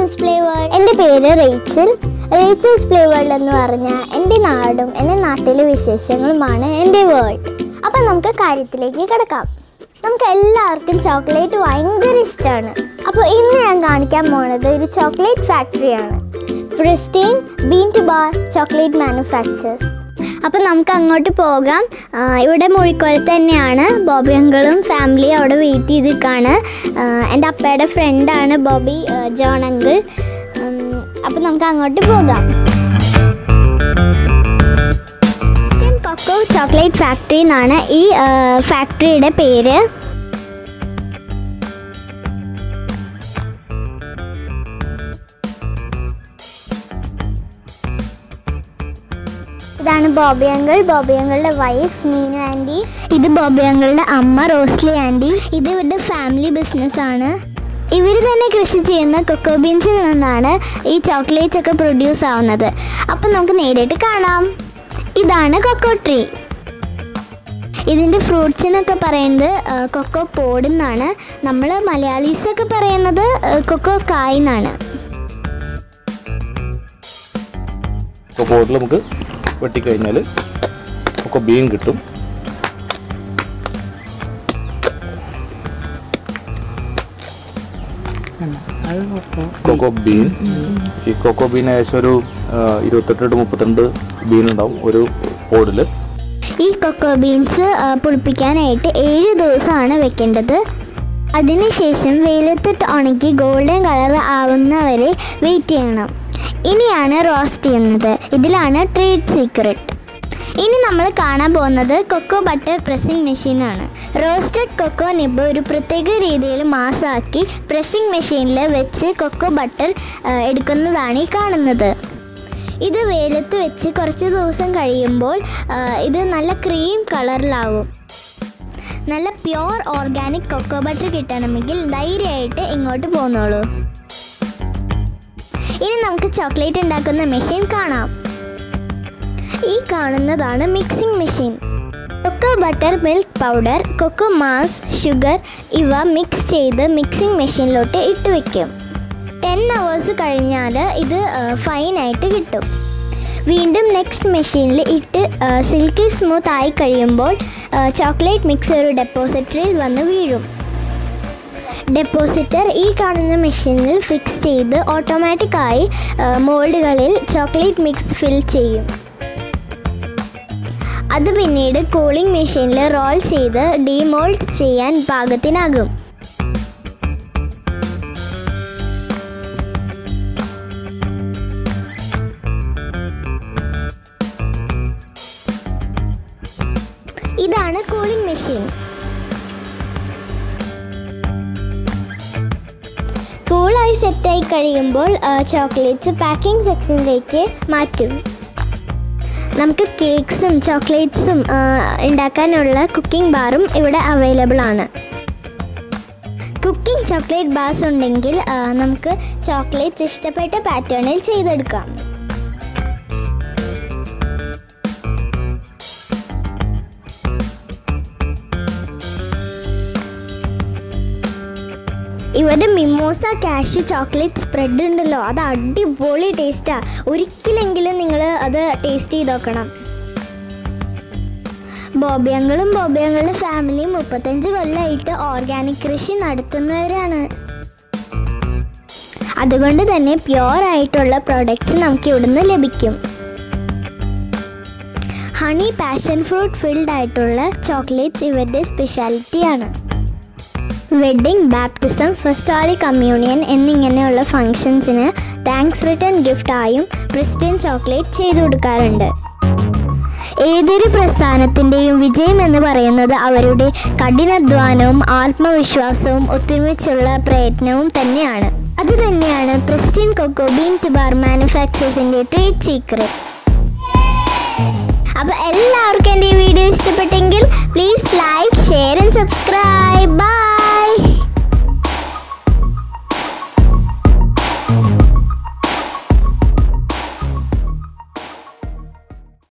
Rachel's play world എൻ്റെ പേര് Rachel Rachel's play world എന്ന് പറഞ്ഞാൽ എൻ്റെ നാടും എൻ്റെ നാട്ടിലെ വിശേഷങ്ങളുമാണ് എൻ്റെ വേൾഡ് അപ്പം നമുക്ക് കാര്യത്തിലേക്ക് കിടക്കാം നമുക്ക് എല്ലാവർക്കും ചോക്ലേറ്റ് ഭയങ്കര ഇഷ്ടമാണ് അപ്പോൾ ഇന്ന് ഞാൻ കാണിക്കാൻ പോണത് ഒരു ചോക്ലേറ്റ് ഫാക്ടറിയാണ് pristine bean to bar chocolate manufacturers അപ്പോൾ നമുക്ക് അങ്ങോട്ട് പോകാം ആ, ഇവിടെ മുഴിക്കുളത്ത് തന്നെയാണ് ബോബി അങ്കിളും ഫാമിലിയും അവിടെ വെയിറ്റ് ചെയ്ത് നിൽക്കുകയാണ് എൻ്റെ അപ്പയുടെ ഫ്രണ്ടാണ് ബോബി ആ, ജോൺ അങ്കിൾ അപ്പോൾ നമുക്ക് അങ്ങോട്ട് പോകാം ക്രിസ്ത്യൻ കൊക്കോ ചോക്ലേറ്റ് ഫാക്ടറി എന്നാണ് ഈ ആ, ഫാക്ടറിയുടെ പേര് ഇതാണ് ബോബി അങ്കിൾ ബോബി അങ്കിളുടെ വൈഫ് നീനു ആൻറ്റി ഇത് ബോബി അങ്കിളുടെ അമ്മ റോസ്ലി ആൻറ്റി ഇത് ഇവരുടെ ഫാമിലി ബിസിനസ് ആണ് ഇവർ തന്നെ കൃഷി ചെയ്യുന്ന കൊക്കോ ബീൻസിൽ നിന്നാണ് ഈ ചോക്ലേറ്റ്സ് ഒക്കെ പ്രൊഡ്യൂസ് ആവുന്നത് അപ്പം നമുക്ക് നേരിട്ട് കാണാം ഇതാണ് കൊക്കോ ട്രീ ഇതിൻ്റെ ഫ്രൂട്ട്സിനൊക്കെ പറയുന്നത് ആ, കൊക്കോ പോടെന്നാണ് നമ്മൾ മലയാളീസൊക്കെ പറയുന്നത് ആ, കൊക്കോ കായ് എന്നാണ് ഇപ്പോൾ ബോർഡിൽ നമുക്ക് വെട്ടിക്കഴിഞ്ഞാൽ ഒക്കെ ബീൻ കിട്ടും കൊക്കോ ബീൻ ഈ കൊക്കോ ബീൻ ഏകദേശം ഒരു ആ, ഇരുപത്തെട്ട് to മുപ്പത്തിരണ്ട് ബീൻ ഉണ്ടാവും ഒരു ബോർഡിൽ ഈ കൊക്കോ ബീൻസ് ആ, പുളിപ്പിക്കാനായിട്ട് ഏഴ് ദിവസമാണ് വെക്കേണ്ടത് അതിനുശേഷം വെയിലത്തിട്ട് ഉണക്കി ഗോൾഡൻ കളർ ആവുന്നവരെ വെയിറ്റ് ചെയ്യണം ഇനിയാണ് റോസ്റ്റ് ചെയ്യുന്നത് ഇതിലാണ് ട്രേഡ് സീക്രട്ട് ഇനി നമ്മൾ കാണാൻ പോകുന്നത് കൊക്കോ ബട്ടർ പ്രസ്സിംഗ് മെഷീനാണ് റോസ്റ്റഡ് കൊക്കോ നിബ് ഒരു പ്രത്യേക രീതിയിൽ മാസാക്കി പ്രസ്സിംഗ് മെഷീനിൽ വെച്ച് കൊക്കോ ബട്ടർ ആ, എടുക്കുന്നതാണ് ഈ കാണുന്നത് ഇത് വെയിലത്ത് വെച്ച് കുറച്ച് ദിവസം കഴിയുമ്പോൾ ആ, ഇത് നല്ല ക്രീം കളറിലാവും നല്ല പ്യോർ ഓർഗാനിക് കൊക്കോ ബട്ടർ കിട്ടണമെങ്കിൽ ധൈര്യമായിട്ട് ഇങ്ങോട്ട് പോന്നോളൂ ഇനി നമുക്ക് ചോക്ലേറ്റ് ഉണ്ടാക്കുന്ന മെഷീൻ കാണാം ഈ കാണുന്നതാണ് mixing machine cocoa butter milk powder cocoa mass sugar ഇവ മിക്സ് ചെയ്ത് മിക്സിംഗ് മെഷീനിലോട്ട് ഇട്ട് വെക്കും ടെൻ അവേഴ്സ് കഴിഞ്ഞാൽ ഇത് ഫൈനായിട്ട് കിട്ടും വീണ്ടും നെക്സ്റ്റ് മെഷീനിൽ ഇട്ട് സിൽക്കി സ്മൂത്ത് ആയി കഴിയുമ്പോൾ ചോക്ലേറ്റ് മിക്സ് ഒരു ഡെപ്പോസിറ്ററിൽ വന്ന് വീഴും ഡെപ്പോസിറ്റർ ഈ കാണുന്ന മെഷീനിൽ ഫിക്സ് ചെയ്ത് ഓട്ടോമാറ്റിക്കായി മോൾഡുകളിൽ ചോക്ലേറ്റ് മിക്സ് ഫിൽ ചെയ്യും അത് പിന്നീട് കൂളിംഗ് മെഷീനിൽ റോൾ ചെയ്ത് ഡീമോൾഡ് ചെയ്യാൻ പാകത്തിനാകും ഇതാണ് കൂളിംഗ് മെഷീൻ കൂളായി സെറ്റായി കഴിയുമ്പോൾ ചോക്ലേറ്റ്സ് പാക്കിംഗ് സെക്ഷനിലേക്ക് മാറ്റും നമുക്ക് കേക്ക്സും ചോക്ലേറ്റ്സും ഉണ്ടാക്കാനുള്ള കുക്കിംഗ് ബാറും ഇവിടെ അവൈലബിൾ ആണ് കുക്കിംഗ് ചോക്ലേറ്റ് ബാർസ് ഉണ്ടെങ്കിൽ ആ, നമുക്ക് ചോക്ലേറ്റ്സ് ഇഷ്ടപ്പെട്ട പാറ്റേണിൽ ചെയ്തെടുക്കാം ഇവരുടെ മിമോസ കാഷ്യൂ ചോക്ലേറ്റ് സ്പ്രെഡ് ഉണ്ടല്ലോ അത് അടിപൊളി ടേസ്റ്റാ ഒരിക്കലെങ്കിലും നിങ്ങൾ അത് ടേസ്റ്റ് ചെയ്ത് നോക്കണം ബോബിയങ്ങളും ബോബിയങ്ങളുടെ ഫാമിലിയും മുപ്പത്തഞ്ച് കൊല്ലമായിട്ട് ഓർഗാനിക് കൃഷി നടത്തുന്നവരാണ് അതുകൊണ്ട് തന്നെ പ്യുവർ ആയിട്ടുള്ള പ്രോഡക്റ്റ്സ് നമുക്ക് ഇവിടുന്ന് ലഭിക്കും ഹണി പാഷൻ ഫ്രൂട്ട് ഫിൽഡ് ആയിട്ടുള്ള ചോക്ലേറ്റ്സ് ഇവരുടെ സ്പെഷ്യാലിറ്റിയാണ് wedding baptism first holy communion എന്നിങ്ങനെയുള്ള ഫങ്ഷൻസിന് താങ്ക്സ് റിട്ടേൺ ഗിഫ്റ്റായും ക്രിസ്ത്യൻ ചോക്ലേറ്റ് ചെയ്തു കൊടുക്കാറുണ്ട് ഏതൊരു പ്രസ്ഥാനത്തിൻ്റെയും വിജയം എന്ന് പറയുന്നത് അവരുടെ കഠിനാധ്വാനവും ആത്മവിശ്വാസവും ഒത്തൊരുമിച്ചുള്ള പ്രയത്നവും തന്നെയാണ് അത് തന്നെയാണ് Christian cocoa bean to bar മാനുഫാക്ചേഴ്സിൻ്റെ ട്രേഡ് സീക്രട്ട് അപ്പോൾ എല്ലാവർക്കും എൻ്റെ ഈ വീഡിയോ ഇഷ്ടപ്പെട്ടെങ്കിൽ please like share and subscribe by